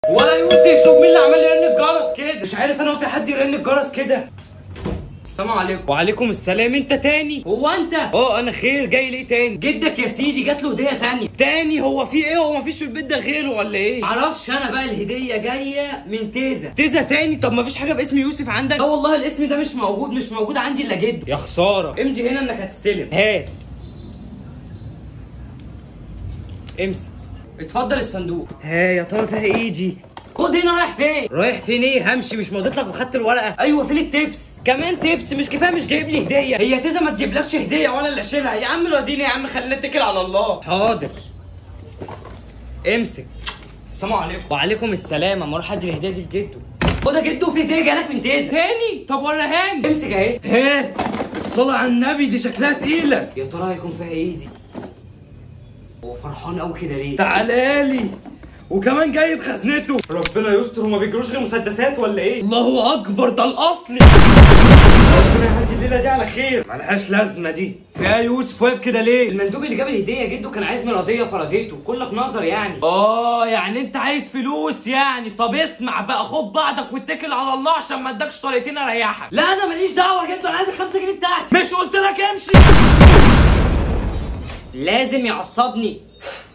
ولا يوسف شوف مين اللي عمال يرن الجرس كده مش عارف انا هو في حد يرن الجرس كده السلام عليكم وعليكم السلام انت تاني هو انت اه انا خير جاي ليه تاني جدك يا سيدي جات له هديه تانية تاني هو في ايه هو مفيش في البيت ده غيره ولا ايه معرفش انا بقى الهديه جايه من تيزا تيزا تاني طب مفيش حاجه باسم يوسف عندك لا والله الاسم ده مش موجود مش موجود عندي الا جد يا خساره امضي هنا انك هتستلم هات امسك اتفضل الصندوق ها يا ترى فيها ايه دي خد هنا رايح فين رايح فين ايه همشي مش مضيت لك وخدت الورقه ايوه فين التبس كمان تبس مش كفايه مش جايب لي هديه هي تيزا ما تجيبلكش هديه وانا اللي اشيلها يا عم وديني يا عم خلينا نتكل على الله حاضر امسك السلام عليكم وعليكم السلام اما اروح ادي الهديه دي لجده خد يا جدو في هديه جالك من تيزا تاني طب وريهاني امسك اهي هات الصلاة على النبي دي شكلها تقيلة يا ترى هيكون فيها ايه دي هو فرحان قوي كده ليه تعالالي وكمان جايب خزنته ربنا يستر وما بيجروش غير مسدسات ولا ايه الله اكبر ده الاصلي ربنا يهدي الليله دي على خير ملهاش لازمة دي يا يوسف واقف كده ليه المندوب اللي جاب الهديه جده كان عايز مرضيه فرضيته كلك نظر يعني اه يعني انت عايز فلوس يعني طب اسمع بقى خد بعضك واتكل على الله عشان ما ادكش طريقتين اريحك لا انا ماليش دعوه يا جدو انا عايز الخمسة جنيه بتاعتي مش قلت لك امشي لازم يعصبني